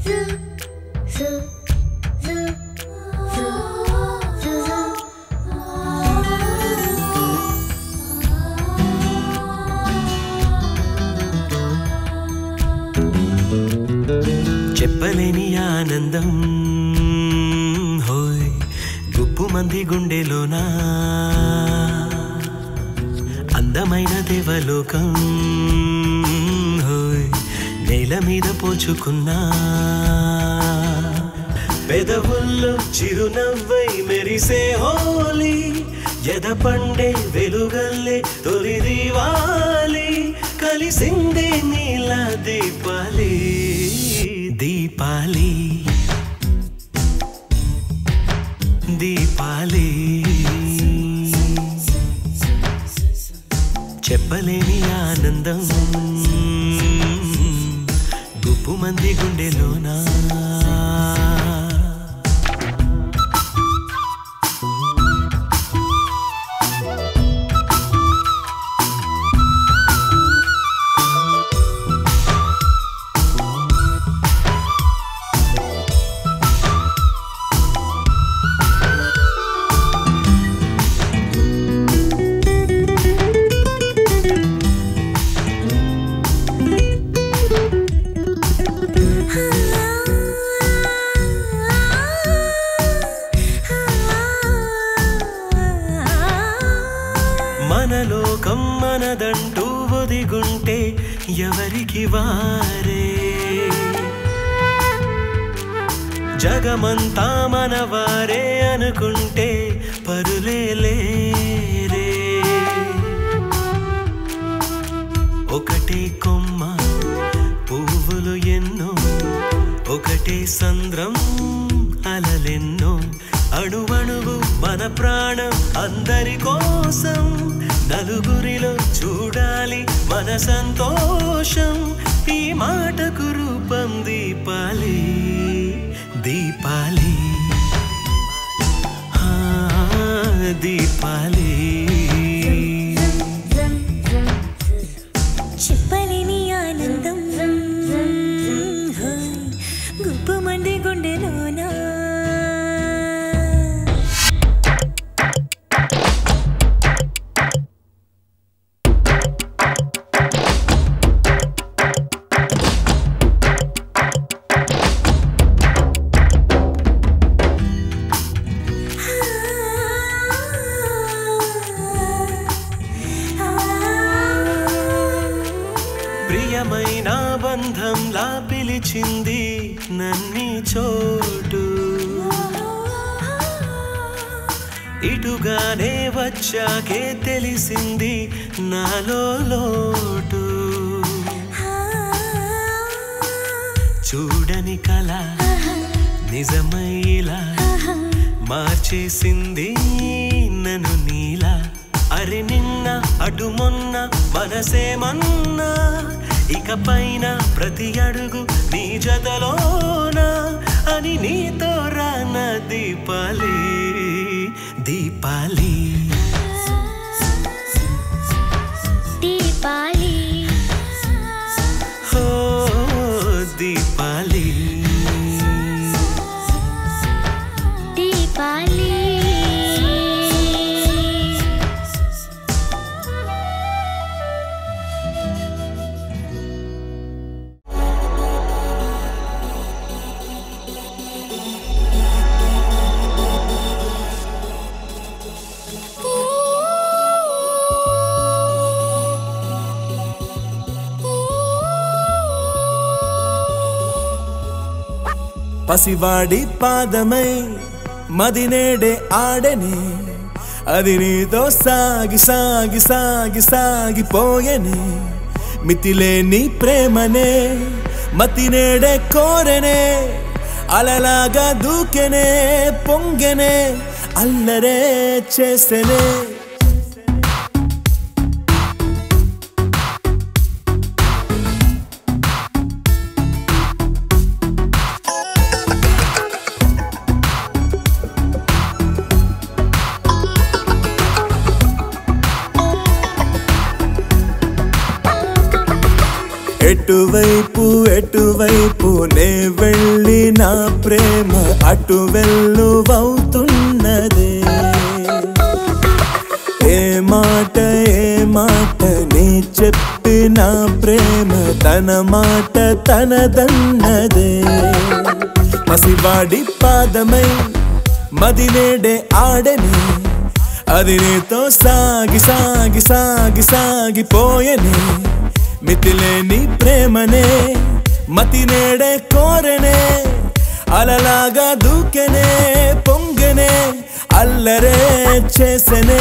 చెప్పలేని ఆనందం హోయ్ గుప్పు మంది గుండెలోనా అందమైన దేవలోకం హోయ్ నేల మీద పోచుకున్నా పెదవుల్లో చిరునవ్వై మెరిసే హోలీ ఎద పండే వెలుగల్లే తొలి దీవాలి కలిసిందే నీల దీపాలి దీపాలి దీపాలి చెప్పలేని ఆనందం గుప్పు మంది గుండెలోనా మన లోకం మనదంటూ ఒదిగుంటే ఎవరికి వారే జగమంతా మనవారే అనుకుంటే పరులే లేరే ఒకటే కొమ్మ పువ్వులు ఎన్నో ఒకటే సంద్రం అలలెన్నో అణువణువు మన ప్రాణం అందరి కోసం నలుగురిలో చూడాలి మన సంతోషం ఈ మాటకు రూపం దీపాలి దీపాలి ఆ, దీపాలి చెప్పలేని ఆనందం హోయ్, గుప్పు మంది గుండెలోనా ప్రియమైన బంధంలా పిలిచింది నన్ని చోటు ఇటుగానే వచ్చాకే తెలిసింది నాలో లోటు చూడని కళ నిజమైలా మార్చేసింది నన్ను నీలా అరే నిన్న అటు మొన్న మనసేమన్నా ఇక పైన ప్రతి అడుగు నీ జతలోన అని నీతో రాన దీపాలి దీపాలి దీపాలి హో దీపాలి దీపాలి పసివాడి పాదమై మదినేడే ఆడని అది నీతో సాగి సాగి సాగి సాగిపోయని మితిలేని ప్రేమనే మతినేడే కోరెనే అలలాగా దూకెనే పొంగెనే అల్లరే చేసెనే ఎటువైపు ఎటువైపు నే వెళ్ళి నా ప్రేమ అటు వెల్లువవుతున్నదే ఏ మాట ఏ మాట నీ చెప్పిన ప్రేమ తన మాట తనదన్నదే పసివాడి పాదమై మదినేడే ఆడని అది నీతో సాగి సాగి సాగి సాగిపోయనే మితిలేని ప్రేమనే మతినేడే కోరనే అలలాగా దూకెనే పొంగనే అల్లరే చేసనే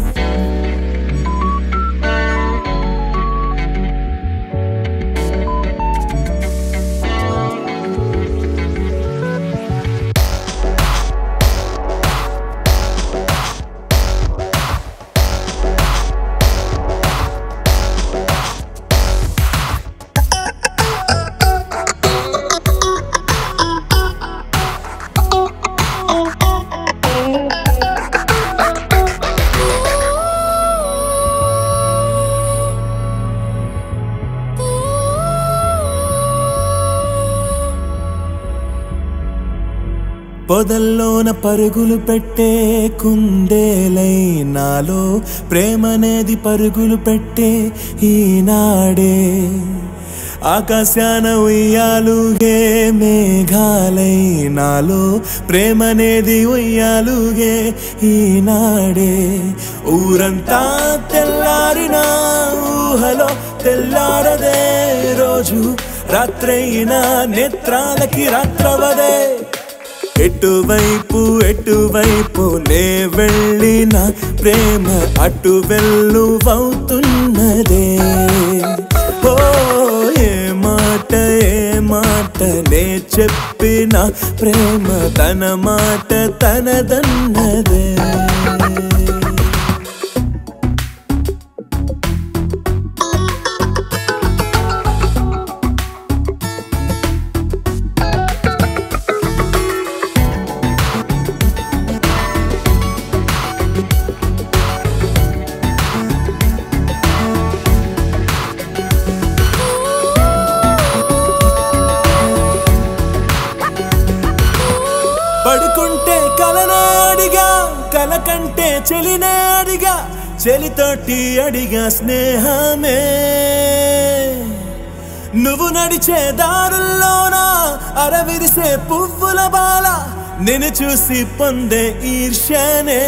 పొదల్లోన పరుగులు పెట్టే కుందేలై నాలో ప్రేమనేది పరుగులు పెట్టే ఈనాడే ఆకాశాన ఉయ్యాలుగే మేఘాలై నాలో ప్రేమనేది ఉయ్యాలుగే ఈనాడే ఊరంతా తెల్లారిన ఊహలో తెల్లారదే రోజు రాత్రైనా నేత్రాలకి రాత్రవదే ఎటువైపు ఎటువైపు నే వెళ్ళిన ప్రేమ అటు వెల్లువవుతున్నదే ఓ ఏ మాట ఏ మాట నే చెప్పిన ప్రేమ తన మాట తనదన్నదే పడుకుంటే కలనాడిగా కల కంటే చెలినాడిగా చెలితోటి అడిగా స్నేహమే నువ్వు నడిచే దారుల్లోన అరవిరిసే పువ్వుల బాల నిన్ను చూసి పొందే ఈర్ష్యనే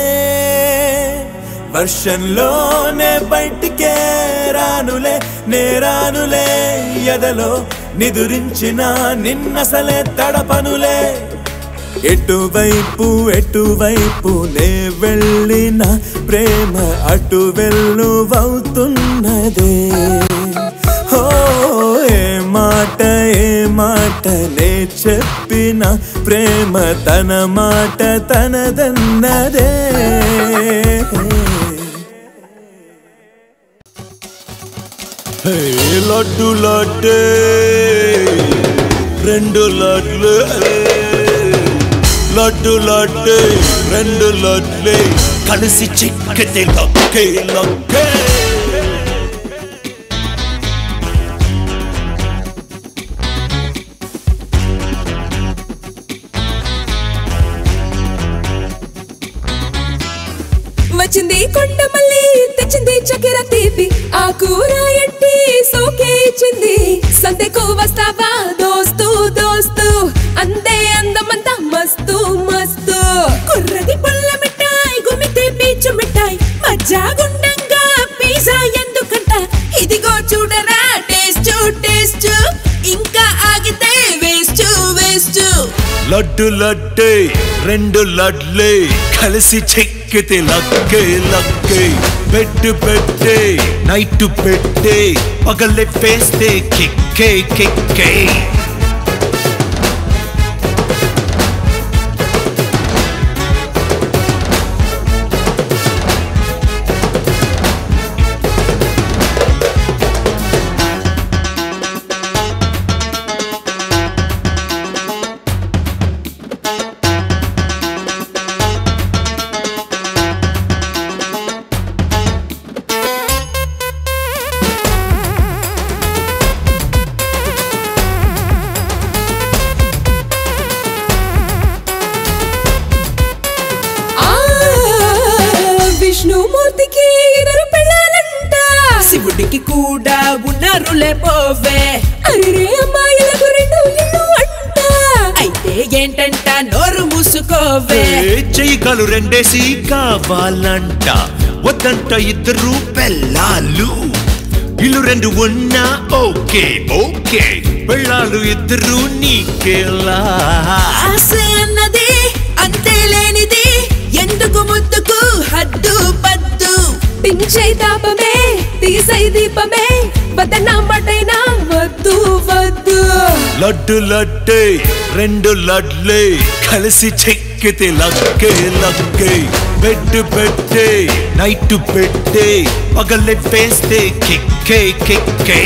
వర్షంలోనే బయటికే రానులే నేరానులే ఎదలో నిదురించిన నిన్నసలే తడపనులే ఎటువైపు ఎటువైపు నే వెళ్ళిన ప్రేమ అటు వెల్లువవుతున్నదే ఓ ఏ మాట ఏ మాట నే చెప్పిన ప్రేమ తన మాట తనదన్నదే హే లడ్డు లడ్డే రెండు లడ్లు లడ్డు లడ్డే రెండు లడ్లే కలిసి చిక్కితే లక్కే లక్కే వచ్చింది కొండ మళ్ళీ తెచ్చింది చక్కెర తీపి ఆ కూర ఎట్టి సోకే ఇచ్చింది సందెకు వస్తావా దోస్తు దోస్తు అందే అందమంతా మస్తు మస్తు కుర్రది పుల్ల మిఠాయి గుమితే పీచు మిఠాయి మజ్జా గుండంగా పిజ్జా ఎందుకంట ఇదిగో చూడరా టేస్ట్ టేస్ట్ ఇంకా ఆగితే వేస్ట్ వేస్ట్ లడ్డు లడ్డే రెండు లడ్లే కలిసి చెక్కితే లక్కే లక్కే బెడ్ పెట్టే నైట్ పెట్టే పగలే పేస్తే కిక్కే కిక్కే వద్దులే పోవే అరే అమ్మాయిలకు రెండు ఇల్లు అంట అయితే ఏంటంట నోరు మూసుకోవే చెయ్యకాలు రెండేసి కావాలంట వద్దంట ఇద్దరు పెళ్ళాలు ఇల్లు రెండు ఉన్నా ఓకే ఓకే పెళ్ళాలు ఇద్దరు నీకేలా ఆశ అన్నది అంతే లేనిది ఎందుకు ముద్దుకు హద్దు పద్దు పించై తాపమే తీసై దీపమే వదనా మటైనా వద్దు వద్దు లడ్డు లడ్డే రెండు లడ్లే కలిసి చెక్కితే లక్కే లక్కే బెడ్ పెట్టే నైట్ పెట్టే పగలే వేస్తే కిక్కే కిక్కే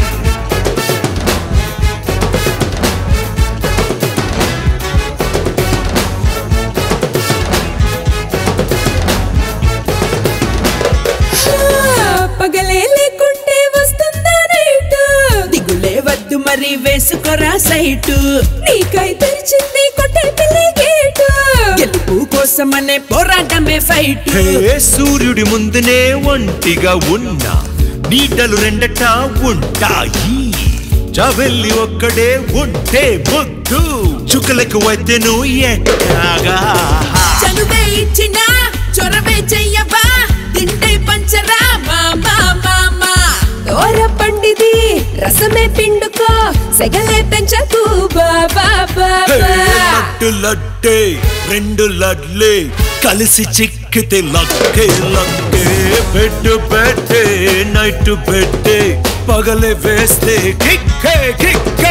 ఆ, పగలే లేకుంటే వస్తుందా నైట్ దిగులే వద్దు మరి వేసుకోరా సైటు నీకై తెరిచింది కొట్టే పిల్లి గేటు గెలుపు కోసమనే పోరాటమే ఫైట్ హే సూర్యుడి ముందునే ఒంటిగా ఉన్నా నీడలు రెండట ఉంటాయి చవెల్లి ఒక్కడే ఉంటే ముద్దు చుక్కలకు వద్దెను ఎట్టాగా చనువే ఇచ్చిన చొరవే చెయ్యవా తింటే పంచరా మామా మామా దోర పండిది రసమే పిండుకో సెగలే పెంచకు బాబా హే, బాబా లడ్డు లడ్డే రెండు లడ్లే కలిసి చిక్కితే లక్కే లక్కే బెడ్ పెట్టే నైట్ పెట్టే పగలే వేస్తే కిక్కే కిక్కే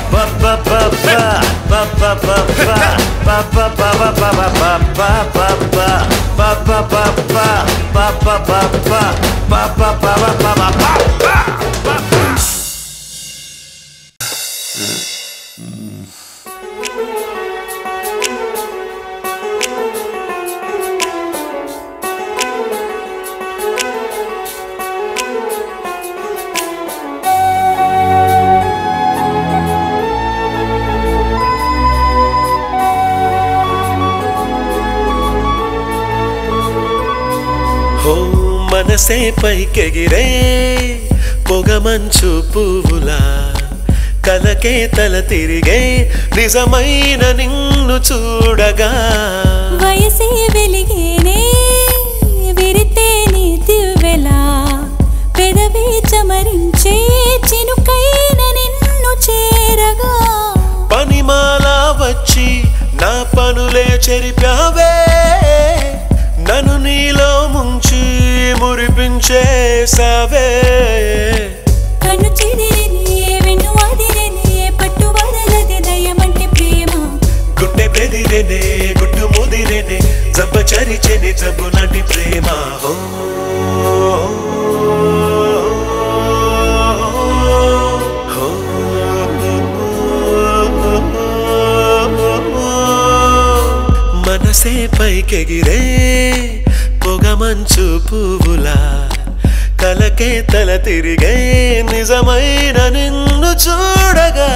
హో మనసే పైకెగిరే పొగమంచు పువ్వులా కలకే తల తిరిగే నిజమైన నిన్ను చూడగా వయసే వెలిగేనే విరితే నీ దివ్వెలా పెదవి చమరించే చినుకైన నిన్ను చేరగా పనిమాల వచ్చి నా పనులే చెరిపావే నన్ను నీలో ముంచి మురిపించేసావే కన్ను చెదిరినే వెన్ను అదిరినే పట్టు వదలది దయమంటే ప్రేమ గుండె బెదిరెనే గుట్టు ముదిరెనే జబ్బ చరిచెని జబ్బు లాంటి ప్రేమ హో మనసే పైకెగిరే పొగమంచు పువ్వులా కలకే తల తిరిగే నిజమైన నిన్ను చూడగా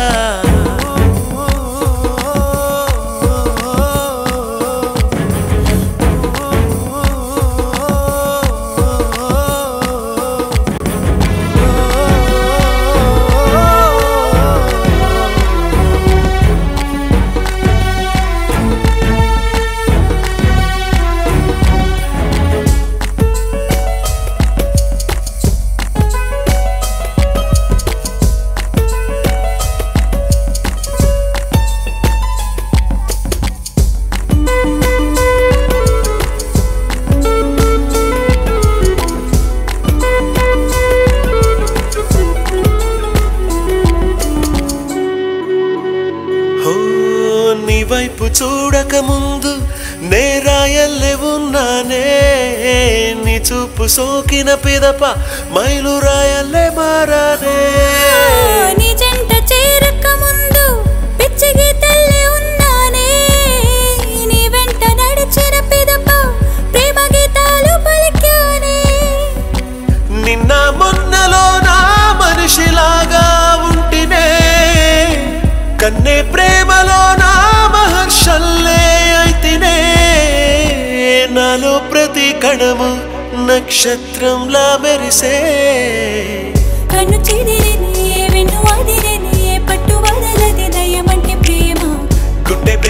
హో నీ వైపు చూడక ముందు నేరాయల్లే ఉన్నానే నీ చూపు సోకిన పిదప మైలు రాయల్లే మారానే నీ జంట చేరక ముందు పిచ్చి గీతల్లే ఉన్నానే నీ వెంట నడిచిన పిదప ప్రేమ గీతాలు పలికానే నిన్న మొన్నలో నా మనిషిలాగా ఉంటినే కన్నే ప్రేమలో నా మహర్షల్లే అయితినే నాలో ప్రతి కణము నక్షత్రంలా మెరిసే కన్ను చెదిరినే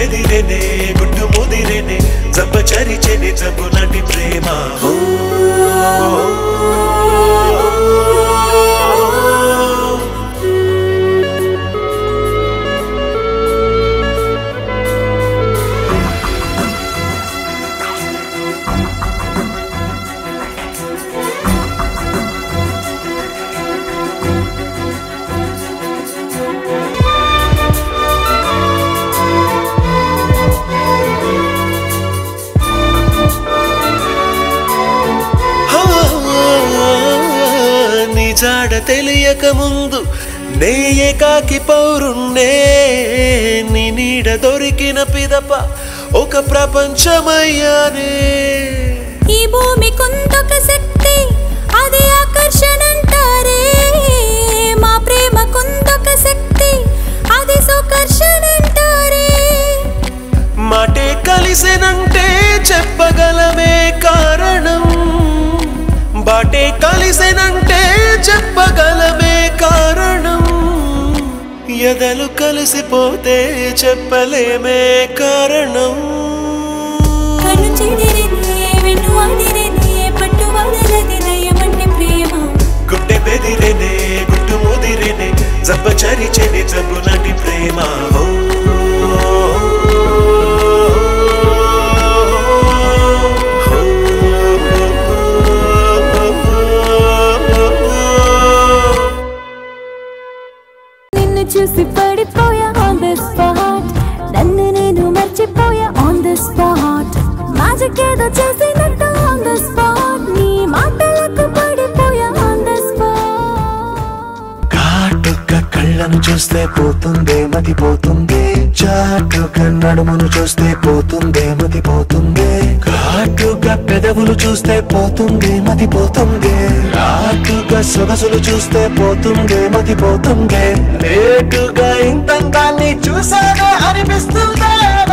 బెదిరెనే గుట్టు ముదిరెనే జబ్బ చరిచెని జబ్బు లాంటి ప్రేమ హో హా, నీ జాడ తెలియక ముందు నే ఏకాకి పౌరుణ్ణే నీ నీడ దొరికిన పిదప ఒక ప్రపంచమయ్యానే ఈ భూమి కుందొక శక్తి అది ఆకర్షణ అంటారే మా ప్రేమ కుందొక శక్తి అది సుకర్షణ అంటారే మాటే కలిసినంటే చెప్పగలమే కారణం బాటే కలిసినంటే చెప్పగలమే కారణం ఎదలు కలిసిపోతే చెప్పలేమే కారణం కన్ను చెడిరినే వెన్ను ఆడిరినే పట్టు వదలది దయమంటే ప్రేమ గుట్టె బెదిరెనే గుట్టు ముదిరెనే జబ్బ చరిచెని జబ్బు లాంటి ప్రేమ హో నిన్ను చూసి పడిపోయా ఆన్ ద స్పాట్ నన్ను నేను మర్చిపోయా ఆన్ ద స్పాట్ మ్యాజిక్ ఏదో చేసినట్టు ఆన్ ద స్పాట్ నీ మాటలకు పడిపోయా ఆన్ ద స్పాట్ కాటుక కళ్ళను చూస్తే పోతుందే మతి పోతుందే చాటుగా నడుమును చూస్తే పోతుందే మతి పోతుందే కాటుగా పెదవులు చూస్తే పోతుందే మతి పోతుందే రాటుగా సొగసులు చూస్తే పోతుందే మతి పోతుందే లేటుగా ఇంతంతాన్ని చూసానే అనిపిస్తుందే